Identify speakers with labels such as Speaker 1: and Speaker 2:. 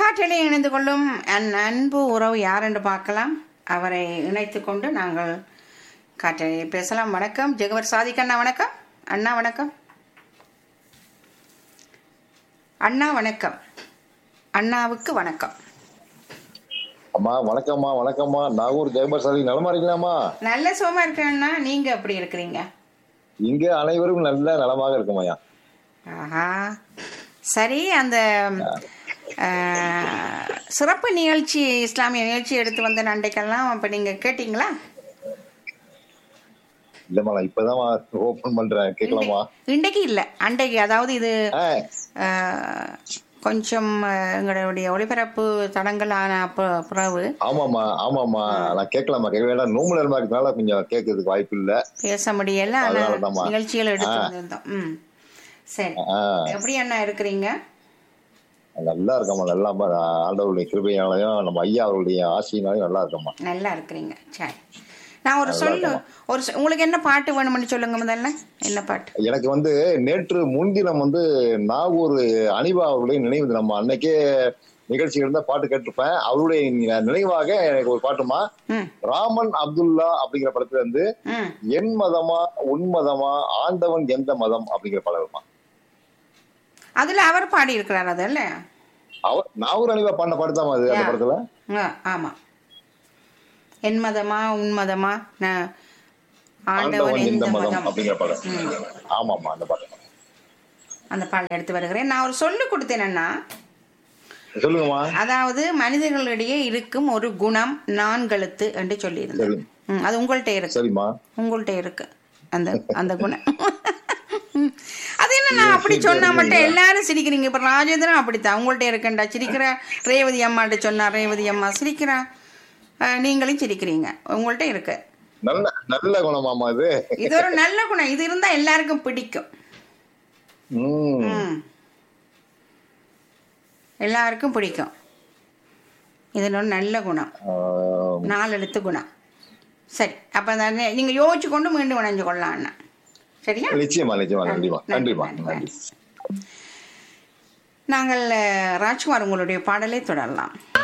Speaker 1: காற்றிலே இணைந்து கொள்ளும் அன் அன்பு உறவு யார் என்று பார்க்கலாம் அவரை இணைத்து கொண்டு நாங்கள் காற்றிலே பேசலாம் வணக்கம் ஜெகவர் சாதிக் அண்ணா வணக்கம் அண்ணா வணக்கம் அண்ணா வணக்கம் அண்ணாவுக்கு வணக்கம்
Speaker 2: அம்மா வணக்கம்மா வணக்கம்மா நாகூர் ஜெயபர் சாதி நலமா இருக்கலாமா
Speaker 1: நல்ல சுகமா இருக்கேன் அண்ணா நீங்க எப்படி இருக்கிறீங்க
Speaker 2: இங்க அனைவரும் நல்ல நலமாக இருக்குமாயா
Speaker 1: ஆஹா சரி அந்த அஹ், சிறப்பு நிகழ்ச்சி இஸ்லாமிய நிகழ்ச்சி எடுத்து வந்த நண்டைக்கெல்லாம் இப்போ நீங்கள் கேட்டிங்களா
Speaker 2: இல்லம்மா நான் இப்பதான் ஓபன் பண்றேன் கேட்கலாமா
Speaker 1: இன்றைக்கு இல்லை அன்றைக்கு அதாவது இது
Speaker 2: ஆ,
Speaker 1: அஹ், கொஞ்சம் அஹ், எங்களுடைய ஒளிபரப்பு தடங்கலான ப- பிறகு
Speaker 2: ஆமாம்மா ஆமாம்மா நான் கேட்கலாமா கேட்க வேண்டாம் நோம்பு நேரமா இருக்கனால கொஞ்சம் கேட்கறதுக்கு வாய்ப்பு இல்ல
Speaker 1: பேச முடியல ஆனால்
Speaker 2: அதனாலதாம்மா.
Speaker 1: நிகழ்ச்சிகள் எடுத்து
Speaker 2: ஆ.
Speaker 1: வந்திருந்தோம் ம் சரி
Speaker 2: ஆ,
Speaker 1: எப்படி அண்ணா இருக்கிறீங்க
Speaker 2: நல்லா இருக்கம்மா நல்லா ஆண்டவருடைய கிருபையாலையும் நம்ம ஐயா அவருடைய ஆசையினாலையும் நல்லா இருக்கம்மா
Speaker 1: நல்லா இருக்கிறீங்க சரி நான் ஒரு சொல்லு ஒரு சொ- உங்களுக்கு என்ன பாட்டு வேணும்னு சொல்லுங்க முதல்ல என்ன பாட்டு
Speaker 2: எனக்கு வந்து நேற்று முன்தினம் வந்து நாகூர் அனிபா அவருடைய நினைவு தினம் அன்னைக்கே நிகழ்ச்சி இருந்தா பாட்டு கேட்டிருப்பேன் அவருடைய நினைவாக எனக்கு ஒரு பாட்டுமா
Speaker 1: ம்
Speaker 2: ராமன் அப்துல்லா அப்படிங்கிற படத்துல இருந்து
Speaker 1: ம்
Speaker 2: என் மதமா உன் மதமா ஆண்டவன் எந்த மதம் அப்படிங்கிற படம்
Speaker 1: அதுல அவர் பாடி இருக்கிறார் அது இல்ல
Speaker 2: அவர் நாகூர் அனிவா பாடின பாட்டு தான் அது அந்த
Speaker 1: Yeah.
Speaker 2: படத்துல
Speaker 1: ஆ, ஆமா என் மதமா உன் மதமா நான் ஆண்டவன்
Speaker 2: ஆண்டவன்
Speaker 1: எந்த
Speaker 2: எந்த மதம்
Speaker 1: மதம்
Speaker 2: அப்படிங்கிற படம் ஆமாமா அந்த பாட்டு
Speaker 1: அந்த பாடல் எடுத்து வருகிறேன் நான் ஒரு சொல்லு கொடுத்தேன்னா
Speaker 2: சொல்லுங்கம்மா
Speaker 1: அதாவது மனிதர்களிடையே இருக்கும் ஒரு குணம் நான்கெழுத்து என்று சொல்லியிருந்தேன்
Speaker 2: சரி
Speaker 1: ம், அது உங்கள்கிட்ட இருக்கு
Speaker 2: சரிம்மா
Speaker 1: உங்கள்கிட்ட இருக்கு அந்த அந்த குணம் ம். அது என்ன நான் அப்படி சொன்னா மட்டும் எல்லாரும் சிரிக்கிறீங்க இப்ப ராஜேந்திரன் அப்படித்தான் உங்கள்கிட்ட இருக்கண்டா சிரிக்கிற ரேவதி அம்மாட்ட சொன்னா ரேவதி அம்மா சிரிக்கிறா அஹ், நீங்களும் சிரிக்கிறீங்க உங்கள்கிட்ட இருக்கு
Speaker 2: நல்ல நல்ல குணமாமா இது
Speaker 1: இது ஒரு நல்ல குணம் இது இருந்தா எல்லாருக்கும் பிடிக்கும்
Speaker 2: உம்
Speaker 1: ம். எல்லாருக்கும் பிடிக்கும் இது ஒரு நல்ல குணம்
Speaker 2: ஆஹ்,
Speaker 1: நாலு எழுத்து குணம் சரி அப்ப அந்த நே- நீங்க யோசிச்சு கொண்டு மீண்டும் இணைஞ்சு கொள்ளலாம் அண்ணா சரியா
Speaker 2: நிச்சயமா நிச்சயமா நன்றிமா
Speaker 1: நன்றி,
Speaker 2: நன்றிமா
Speaker 1: நன்றி,
Speaker 2: நன்றி
Speaker 1: நாங்கள் அஹ், ராஜ்குமார் உங்களுடைய பாடலை தொடரலாம்